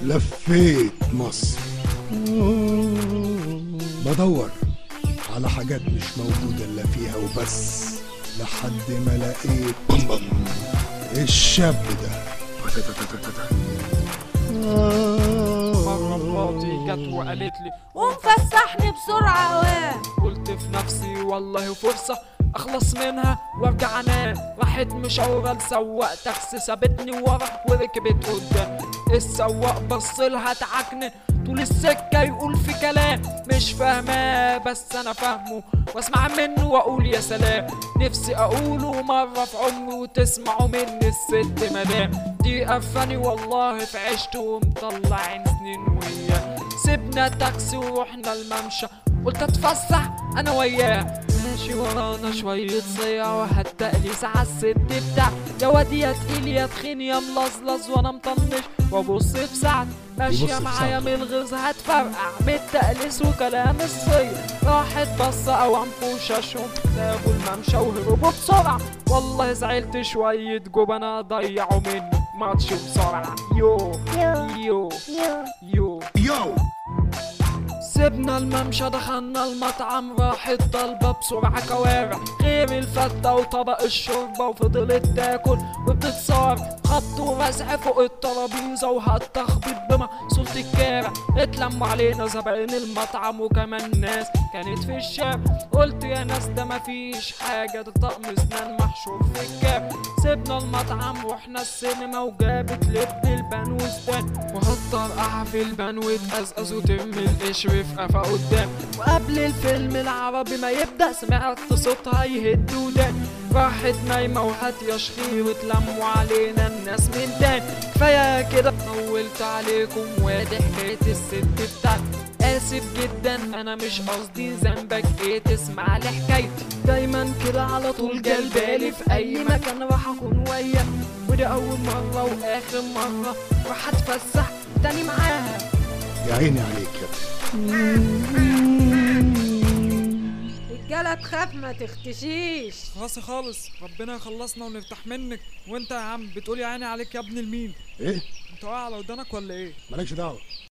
لفيت مصر بدور على حاجات مش موجودة إلا فيها وبس لحد ما لقيت بم بم الشاب ده مرة مراتي جت وقالت لي قوم فسحني بسرعة وام قلت في نفسي والله فرصة اخلص منها وارجع انام راحت مشاورة لسواق تاكسي سابتني ورا وركبت قدام السواق بصلها اتعكنن طول السكة يقول في كلام مش فاهماه بس انا فاهمه واسمع منه واقول يا سلام نفسي اقوله مرة في عمري وتسمعوا مني الست مدام دي قفاني والله في عشت ومطلع عين سنين وياه سيبنا تاكسي ورحنا الممشى قلت اتفسح انا وياه ماشي ورانا شوية صيع وهتقليس عالست بتاع يا واد يا تقيل يا تخين يا ملظلظ وانا مطنش وابص في ساعتي ماشية يبص في معايا ساعته. من الغيظ هتفرقع من التقليس وكلام الصيع راحت بصة اوام وشاشهم سابوا الممشى وهربوا بسرعة والله زعلت شوية جبنة ضيعوا مني ماتش بسرعة يو يو يو يو سيبنا الممشى دخلنا المطعم راحت طالبة بسرعة كوارع غير الفتة وطبق الشوربة وفضلت تاكل وبتتصار خبط ورزع فوق الترابيزة وهالتخبيط بمقصولة الكارع اتلموا علينا زبائن المطعم وكمان ناس كانت في الشارع قلت يا ناس ده مفيش حاجة ده طقم اسنان محشور في الكاب سيبنا المطعم رحنا السينما وجابت لب البانوس ده وهالطرقعة في البان وتقزقز وترمي القشر في قفا قدام وقبل الفيلم العربي ما يبدأ سمعت صوتها يهد ودان راحت نايمة وهات يا شخير واتلموا علينا الناس من تاني كفاية كده طولت عليكم وادي حكاية الست بتاعتي آسف جدا أنا مش قصدي ذنبك إيه تسمع لي حكايتي دايما كده على طول جالبالي في أي مكان راح أكون وياك ودي أول مرة وآخر مرة راح أتفسح تاني معاها يا عيني عليك يا ابني رجالة تخاف ما تختشيش خلاص خالص ربنا يخلصنا ونرتاح منك وانت يا عم بتقول يا عيني عليك يا ابن المين ايه انت واقع على ودانك ولا ايه مالكش دعوة